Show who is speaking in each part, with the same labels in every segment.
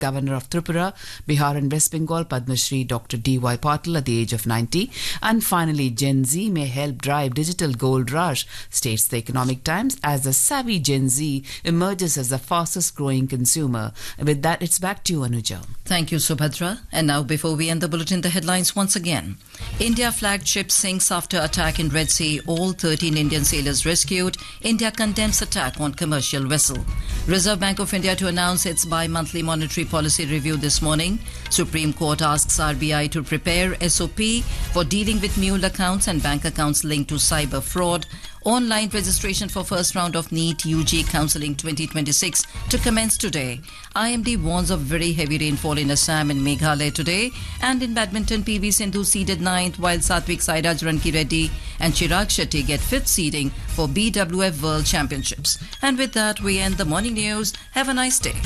Speaker 1: Governor of Tripura, Bihar and West Bengal, Padma Shri Dr. D.Y. Patil at the age of 90. And finally, Gen Z may help drive digital gold rush, states the Economic Times, as the savvy Gen Z emerges as the fastest growing consumer. With that, it's back to you, Anuja.
Speaker 2: Thank you, Subhadra. And now, before we end the bulletin, the headlines once again. India flagged ship sinks after attack in Red Sea. All 13 Indian sailors rescued. India condemns attack on commercial vessel. Reserve Bank of India to announce its bi-monthly monetary policy review this morning. Supreme Court asks RBI to prepare SOP for dealing with mule accounts and bank accounts linked to cyber fraud. Online registration for first round of NEET UG Counselling 2026 to commence today. IMD warns of very heavy rainfall in Assam and Meghalaya today. And in badminton, PV Sindhu seeded ninth, while Satvik Sairaj Ranki Reddy and Chirag Shetty get fifth seeding for BWF World Championships. And with that, we end the morning news. Have a nice day.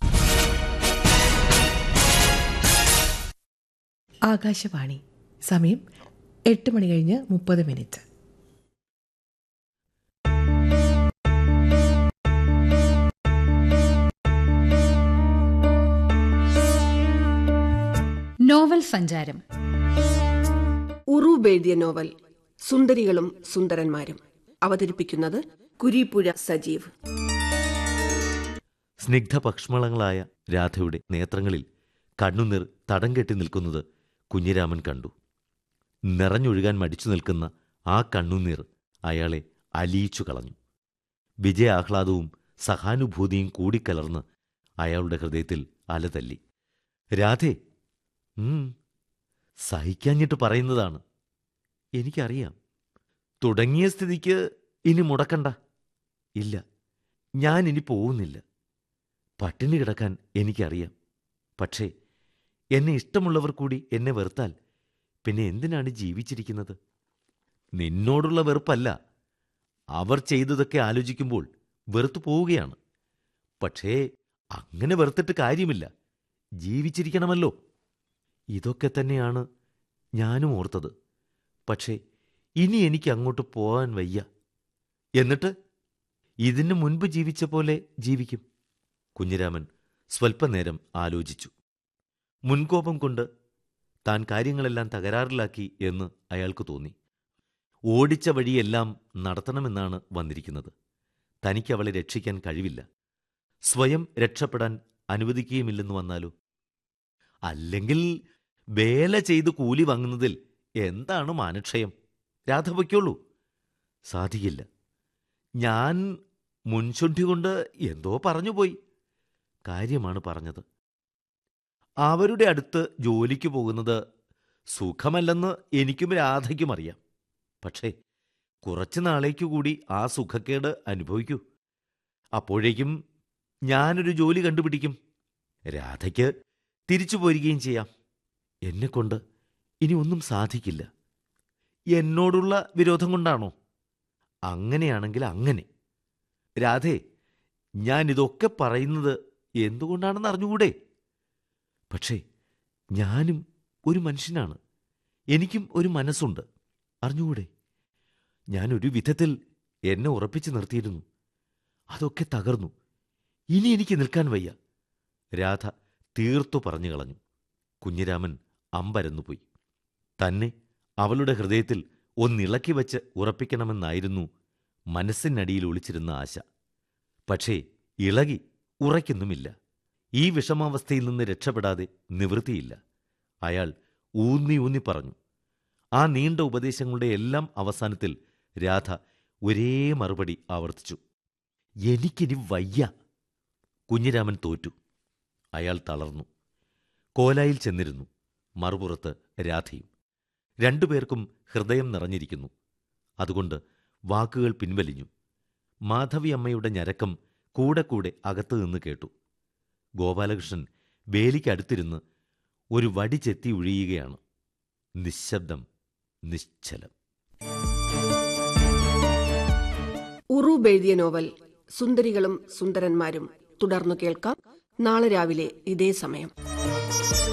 Speaker 3: Akashvani സമയം എട്ട് മണി കഴിഞ്ഞ് മുപ്പത് minute
Speaker 4: novel സഞ്ചാരം
Speaker 5: ഉറൂബ് എഴുതിയ novel സുന്ദരികളും സുന്ദരന്മാരും അവതരിപ്പിക്കുന്നത് കുരീപ്പുഴ സജീവ്
Speaker 6: സ്നിഗ്ധ പക്ഷമളങ്ങളായ രാധയുടെ നേത്രങ്ങളിൽ കണ്ണുനീർ തടം കെട്ടി നിൽക്കുന്നത് കുഞ്ഞിരാമൻ കണ്ടു നിറഞ്ഞൊഴുകാൻ മടിച്ചു നിൽക്കുന്ന ആ കണ്ണുനീർ അയാളെ അലിയിച്ചു കളഞ്ഞു വിജയാഹ്ലാദവും സഹാനുഭൂതിയും കൂടിക്കലർന്ന് അയാളുടെ ഹൃദയത്തിൽ അലതല്ലി രാധേ ഉം, സഹിക്കാഞ്ഞിട്ട് പറയുന്നതാണ് എനിക്കറിയാം തുടങ്ങിയ സ്ഥിതിക്ക് ഇനി മുടക്കണ്ട ഇല്ല ഞാൻ ഇനി പോകുന്നില്ല പട്ടിണി കിടക്കാൻ എനിക്കറിയാം പക്ഷേ എന്നെ ഇഷ്ടമുള്ളവർ കൂടി എന്നെ വെറുത്താൽ പിന്നെ എന്തിനാണ് ജീവിച്ചിരിക്കുന്നത് നിന്നോടുള്ള വെറുപ്പല്ല അവർ ചെയ്തതൊക്കെ ആലോചിക്കുമ്പോൾ വെറുത്തു പോവുകയാണ് പക്ഷേ അങ്ങനെ വെറുത്തിട്ട് കാര്യമില്ല ജീവിച്ചിരിക്കണമല്ലോ ഇതൊക്കെ തന്നെയാണ് ഞാനും ഓർത്തത് പക്ഷേ ഇനി എനിക്ക് അങ്ങോട്ട് പോകാൻ വയ്യ എന്നിട്ട് ഇതിനു മുൻപ് ജീവിച്ച പോലെ ജീവിക്കും കുഞ്ഞിരാമൻ സ്വൽപ്പനേരം ആലോചിച്ചു മുൻകോപം കൊണ്ട് താൻ കാര്യങ്ങളെല്ലാം തകരാറിലാക്കി എന്ന് അയാൾക്ക് തോന്നി ഓടിച്ച വഴിയെല്ലാം നടത്തണമെന്നാണ് വന്നിരിക്കുന്നത് തനിക്ക് അവളെ രക്ഷിക്കാൻ കഴിവില്ല സ്വയം രക്ഷപ്പെടാൻ അനുവദിക്കുകയുമില്ലെന്ന് വന്നാലോ അല്ലെങ്കിൽ വേല ചെയ്ത് കൂലി വാങ്ങുന്നതിൽ എന്താണ് മാനക്ഷയം രാധ പൊയ്ക്കോളൂ സാധിക്കില്ല ഞാൻ മുൻശുദ്ധി കൊണ്ട് എന്തോ പറഞ്ഞുപോയി കാര്യമാണ് പറഞ്ഞത് അവരുടെ അടുത്ത് ജോലിക്ക് പോകുന്നത് സുഖമല്ലെന്ന് എനിക്കും രാധയ്ക്കും അറിയാം പക്ഷേ കുറച്ചു നാളേക്കു കൂടി ആ സുഖക്കേട് അനുഭവിക്കൂ അപ്പോഴേക്കും ഞാനൊരു ജോലി കണ്ടുപിടിക്കും രാധയ്ക്ക് തിരിച്ചു പോരുകയും ചെയ്യാം എന്നെക്കൊണ്ട് ഇനി ഒന്നും സാധിക്കില്ല എന്നോടുള്ള വിരോധം കൊണ്ടാണോ അങ്ങനെയാണെങ്കിൽ അങ്ങനെ രാധേ ഞാൻ ഇതൊക്കെ പറയുന്നത് എന്തുകൊണ്ടാണെന്ന് അറിഞ്ഞുകൂടെ പക്ഷേ ഞാനും ഒരു മനുഷ്യനാണ് എനിക്കും ഒരു മനസ്സുണ്ട് അറിഞ്ഞുകൂടെ ഞാനൊരു വിധത്തിൽ എന്നെ ഉറപ്പിച്ചു നിർത്തിയിരുന്നു അതൊക്കെ തകർന്നു ഇനി എനിക്ക് നിൽക്കാൻ വയ്യ രാധ തീർത്തു പറഞ്ഞു കളഞ്ഞു കുഞ്ഞിരാമൻ അമ്പരന്നുപോയി തന്നെ അവളുടെ ഹൃദയത്തിൽ ഒന്നിളക്കി വച്ച് ഉറപ്പിക്കണമെന്നായിരുന്നു മനസ്സിനടിയിൽ ഒളിച്ചിരുന്ന ആശ പക്ഷേ ഇളകി ഉറയ്ക്കുന്നുമില്ല ഈ വിഷമാവസ്ഥയിൽ നിന്ന് രക്ഷപ്പെടാതെ നിവൃത്തിയില്ല അയാൾ ഊന്നി ഊന്നി പറഞ്ഞു ആ നീണ്ട ഉപദേശങ്ങളുടെ എല്ലാം അവസാനത്തിൽ രാധ ഒരേ മറുപടി ആവർത്തിച്ചു എനിക്കിനി വയ്യ കുഞ്ഞിരാമൻ തോറ്റു അയാൾ തളർന്നു കോലായിൽ ചെന്നിരുന്നു മറുപുറത്ത് രാധയും രണ്ടുപേർക്കും ഹൃദയം നിറഞ്ഞിരിക്കുന്നു അതുകൊണ്ട് വാക്കുകൾ പിൻവലിഞ്ഞു മാധവി അമ്മയുടെ ഞരക്കം കൂടെ കൂടെ അകത്തു നിന്ന് കേട്ടു ഗോപാലകൃഷ്ണൻ വേലിക്കടുത്തിരുന്ന് ഒരു വടി ചെത്തി ഒഴിയുകയാണ് നിശബ്ദം നിശ്ചലം
Speaker 5: ഉറൂബ് എഴുതിയ നോവൽ സുന്ദരികളും സുന്ദരന്മാരും തുടർന്നു കേൾക്കാം നാളെ രാവിലെ ഇതേ സമയം